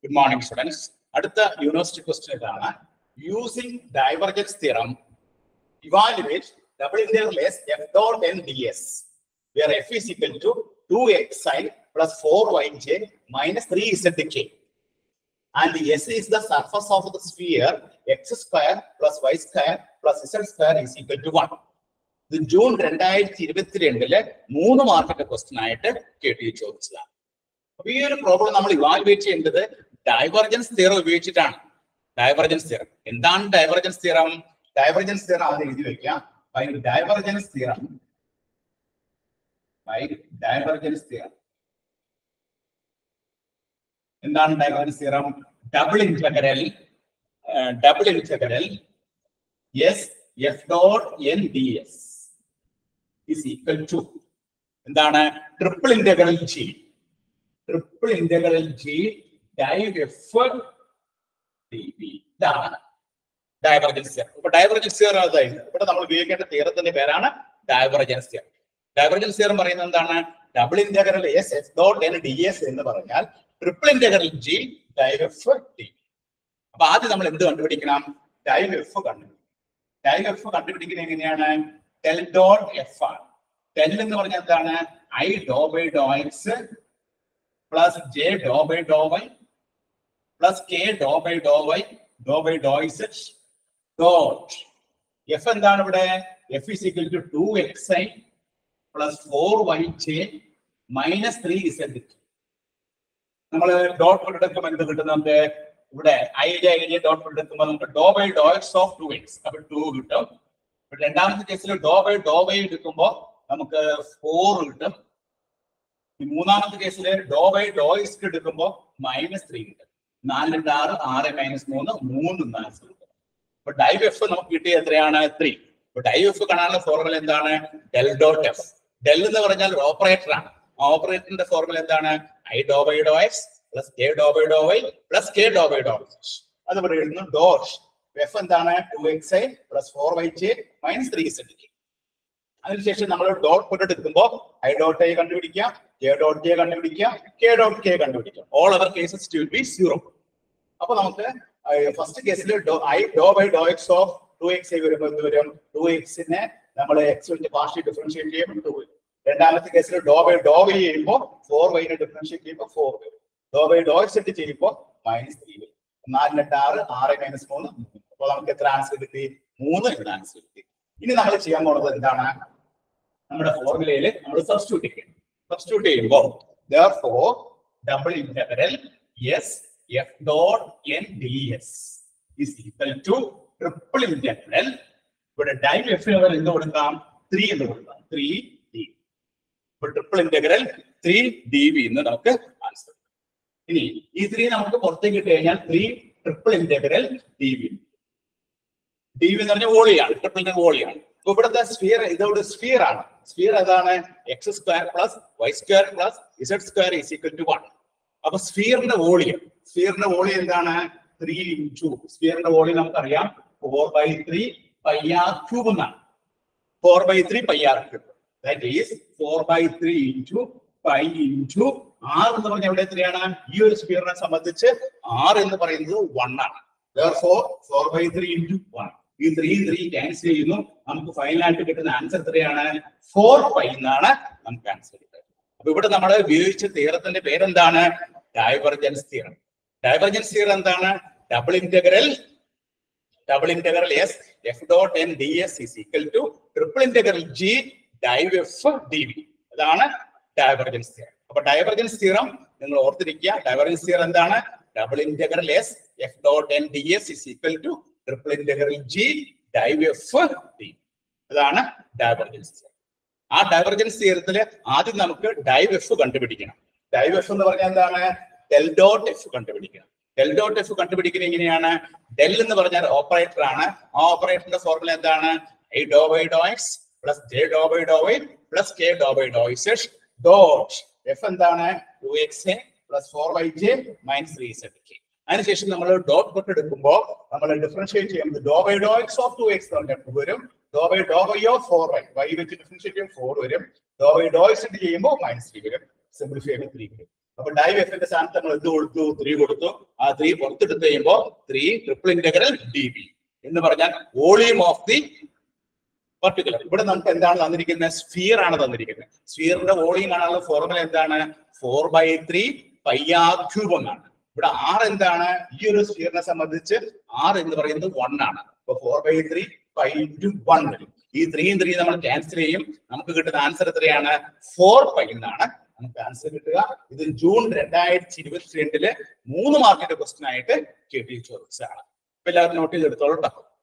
Good morning students അടുത്ത university question ഇതാണ് using divergence theorem evaluate double integral S F dot N D S where f is equal to 2xi plus 4yj minus 3zk. And the s is the surface of the sphere x square plus y square plus z square is equal to 1. ഇത് June രണ്ടായിരത്തി ഇരുപത്തിരണ്ടില് മൂന്ന് മാർക്കിന്റെ question ആയിട്ട് കേട്ടി ചോദിച്ചതാണ് അപ്പൊ ഈ ഒരു പ്രോബ്ലം നമ്മൾ ഇവാലുവേറ്റ് ചെയ്യേണ്ടത് ഡൈവർജൻസ് തിയറം ഉപയോഗിച്ചിട്ടാണ് ഡൈവർജൻസ് തിയറം എന്താണ് ഡൈവർജൻസ് തിയറം ഡൈവർജൻസ് തിയറം ആദ്യം എഴുതി വെക്കാം divergence theorem by divergence theorem. എന്താണ് divergence theorem double integral double integral S F dot N D S is equal to എന്താണ് triple integral G triple integral G div F D B ഇതാണ് divergence theorem ഇപ്പൊ divergence theorem അതായത് ഇവിടെ നമ്മൾ ഉപയോഗിക്കേണ്ട തിയറത്തിന്റെ പേരാണ് divergence theorem divergence theorem പറയുന്നത് എന്താണ് double integral S F dot N D S എന്ന് പറഞ്ഞാൽ triple integral G div F D അപ്പൊ ആദ്യം നമ്മൾ എന്ത് കണ്ടുപിടിക്കണം ഡൈവെഫ് കണ്ടുപിടിക്കണം ഡൈവെഫ് കണ്ടുപിടിക്കുന്നത് എങ്ങനെയാണ് ടെൽ ഡോട്ട് എഫ് ആണ് ടെൽ എന്ന് പറഞ്ഞാൽ എന്താണ് I do by do X plus J do by do Y plus K do by do Y do by do Z dot F എന്താണ് ഇവിടെ F is equal to two X I plus four Y J minus three Z നമ്മൾ dot എടുക്കുമ്പോൾ എന്ത് കിട്ടും നമുക്ക് ഇവിടെ I J I J dot എടുക്കുമ്പോൾ നമുക്ക് do by do X of two X അപ്പൊ ടു കിട്ടും രണ്ടാമത്തെ കേസിൽ ഡോ ബൈ ഡോ വൈ എടുക്കുമ്പോൾ നമുക്ക് ഫോർ കിട്ടും മൂന്നാമത്തെ കേസിൽ ഡോ ബൈ ഡോ എക്സ് എടുക്കുമ്പോൾ മൈനസ് ത്രീ കിട്ടും നാല് രണ്ട് ആറ് ആറ് മൈനസ് മൂന്ന് മൂന്ന് നാല് കിട്ടും അപ്പൊ ഡൈവ് എഫ് നമുക്ക് കിട്ടിയ എത്രയാണ് ത്രീ അപ്പൊ ഡൈവ് എഫ് കാണാനുള്ള ഫോർമുല എന്താണ് ഡെൽ ഡോട്ട് എഫ് ഡെൽ എന്ന് പറഞ്ഞാൽ ഓപ്പറേറ്റർ ആണ് ഓപ്പറേറ്ററിന്റെ ഫോർമുല എന്താണ് I do by do X plus K do by do Y plus K do by do അത് പറയുന്നു ഡോട്ട് എഫ് എന്താണ് two X I plus four Y J minus three Z അതിനുശേഷം നമ്മൾ ഡോട്ട് പുട്ട് എടുക്കുമ്പോൾ I dot I കണ്ടുപിടിക്കാം J dot J കണ്ടുപിടിക്കാം K dot K കണ്ടുപിടിക്കാം all our cases to be zero അപ്പൊ നമുക്ക് ഫസ്റ്റ് കേസിൽ I do by do X of two X വരുമ്പോൾ എന്ത് വരും ടു എക്സിനെ നമ്മൾ എക്സ് വെച്ച് പാർഷ്യൽ ഡിഫറൻഷിയേറ്റ് ചെയ്യുമ്പോൾ ടു വരും രണ്ടാമത്തെ കേസിൽ ഡോ ബൈ ഡോ വൈ ചെയ്യുമ്പോൾ ഫോർ വൈനെ ഡിഫറൻഷിയേറ്റ് ചെയ്യുമ്പോൾ ഫോർ വരും ഡോ ബൈ ഡോ എക്സ് ഇട്ട് ചെയ്യുമ്പോൾ മൈനസ് ത്രീ വരും നാല് രണ്ട് ആറ് ആറ് മൈനസ് മൂന്ന് അപ്പോൾ നമുക്ക് എത്ര ആൻസർ കിട്ടി മൂന്ന് എന്ന ആൻസർ കിട്ടി ഇനി നമ്മൾ ചെയ്യാൻ പോകുന്നത് എന്താണ് നമ്മുടെ ഫോർമുലയിൽ നമ്മൾ സബ്സ്റ്റിറ്റ്യൂട്ട് ചെയ്യും സബ്സ്റ്റിറ്റ്യൂട്ട് ചെയ്യുമ്പോൾ therefore double integral S F dot N D S is equal to triple integral ഇവിടെ ഡൈം എഫ് എന്ത് കൊടുക്കാം ത്രീ എന്ന് കൊടുക്കാം ത്രീ ഡി ഇപ്പൊ triple integral three D B എന്ന് നമുക്ക് ആൻസർ ഇനി ഈ ത്രീ നമുക്ക് പുറത്തേക്ക് ഇട്ട് കഴിഞ്ഞാൽ three triple integral D B D B എന്ന് പറഞ്ഞാൽ വോളിയാണ് ട്രിപ്പിളിന്റെ വോളിയാണ് അപ്പൊ ഇവിടുത്തെ സ്ഫിയർ ഇതോട് സ്ഫിയർ ആണ് സ്ഫിയർ ഏതാണ് X square plus Y square plus Z square is equal to one അപ്പൊ സ്ഫിയറിന്റെ വോളിയം സ്ഫിയറിന്റെ വോളിയം എന്താണ് ത്രീ ഇൻറ്റു സ്ഫിയറിന്റെ വോളിയം നമുക്കറിയാം four by three pi R cube എന്നാണ് four by three pi R cube that is four by three into pi into R എന്ന് പറഞ്ഞ എവിടെ എത്രയാണ് ഈ ഒരു സ്ഫിയറിനെ സംബന്ധിച്ച് ആർ എന്ന് പറയുന്നത് വൺ ആണ് four four by three into one ഈ ത്രീ ത്രീ ക്യാൻസൽ ചെയ്യുന്നു നമുക്ക് ഫൈനലായിട്ട് കിട്ടുന്ന ആൻസർ എത്രയാണ് ഫോർ പൈ എന്നാണ് നമുക്ക് ആൻസർ കിട്ടുന്നത് അപ്പൊ ഇവിടെ നമ്മൾ ഉപയോഗിച്ച തീറത്തിന്റെ പേരെന്താണ് ഡൈവർജൻസ് തീറം ഡൈവർജൻസ് തീറം എന്താണ് double integral double integral S F dot N D S is equal to triple integral G div F D V അതാണ് ഡൈവർജൻസ് തീറം അപ്പൊ ഡൈവർജൻസ് തീറം നിങ്ങൾ ഓർത്തിരിക്കുക ഡൈവർജൻസ് തീറം എന്താണ് double integral S F dot N D S is equal to triple integral G div F D അതാണ് divergence theorem ആ divergence തീരത്തില് ആദ്യം നമുക്ക് ഡൈവ് എഫ് കണ്ടുപിടിക്കണം ഡൈവ് എഫ് എന്ന് പറഞ്ഞാൽ എന്താണ് ഡെൽ ഡോട്ട് എഫ് കണ്ടുപിടിക്കണം ഡെൽ ഡോട്ട് എഫ് കണ്ടുപിടിക്കുന്നത് എങ്ങനെയാണ് ഡെൽ എന്ന് പറഞ്ഞാൽ ഓപ്പറേറ്റർ ആണ് ആ ഓപ്പറേറ്ററിന്റെ ഫോർമുല എന്താണ് I do by do X plus J do by do Y plus K do by do Z dot F എന്താണ് two X A plus four Y J minus three Z K അതിനുശേഷം നമ്മൾ dot put എടുക്കുമ്പോൾ നമ്മൾ differentiate ചെയ്യുന്നത് do by do X of two X പറഞ്ഞിട്ട് വരും do by do by of four Y Y വെച്ച് differentiate ചെയ്യുമ്പോൾ ഫോർ വരും ഡോ ബൈ ഡോ എക്സ് ചെയ്യുമ്പോൾ മൈനസ് ത്രീ വരും സിംപ്ലിഫൈ ചെയ്യുമ്പോൾ ത്രീ വരും അപ്പൊ ഡൈവ് എഫിന്റെ സ്ഥാനത്ത് നമ്മൾ എന്ത് കൊടുത്തു ത്രീ കൊടുത്തു ആ ത്രീ പുറത്തെടുത്ത് കഴിയുമ്പോൾ three triple integral D B എന്ന് പറഞ്ഞാൽ വോളിയം ഓഫ് ദി പർട്ടിക്കുലർ ഇവിടെ നമുക്ക് എന്താണ് തന്നിരിക്കുന്നത് സ്ഫിയർ ആണ് തന്നിരിക്കുന്നത് സ്ഫിയറിന്റെ വോളിയം കാണാനുള്ള ഫോർമുല എന്താണ് four by three pi R cube എന്നാണ് ഇവിടെ ആർ എന്താണ് ഈ ഒരു സ്ഫിയറിനെ സംബന്ധിച്ച് ആർ എന്ന് പറയുന്നത് വൺ ആണ് അപ്പൊ four by three pi into one വരും ഈ ത്രീയും ത്രീ നമ്മൾ ക്യാൻസൽ ചെയ്യും നമുക്ക് കിട്ടുന്ന ആൻസർ എത്രയാണ് ഫോർ പൈ എന്നാണ് നമുക്ക് ആൻസർ കിട്ടുക ഇത് ജൂൺ രണ്ടായിരത്തി ഇരുപത്തിരണ്ടില് മൂന്ന് മാർക്കിന്റെ ക്വസ്റ്റൻ ആയിട്ട് കെ ടി ചോദിച്ചതാണ് അപ്പൊ എല്ലാവരും നോട്ട് ചെയ്തെടുത്തോളൂ കേട്ടോ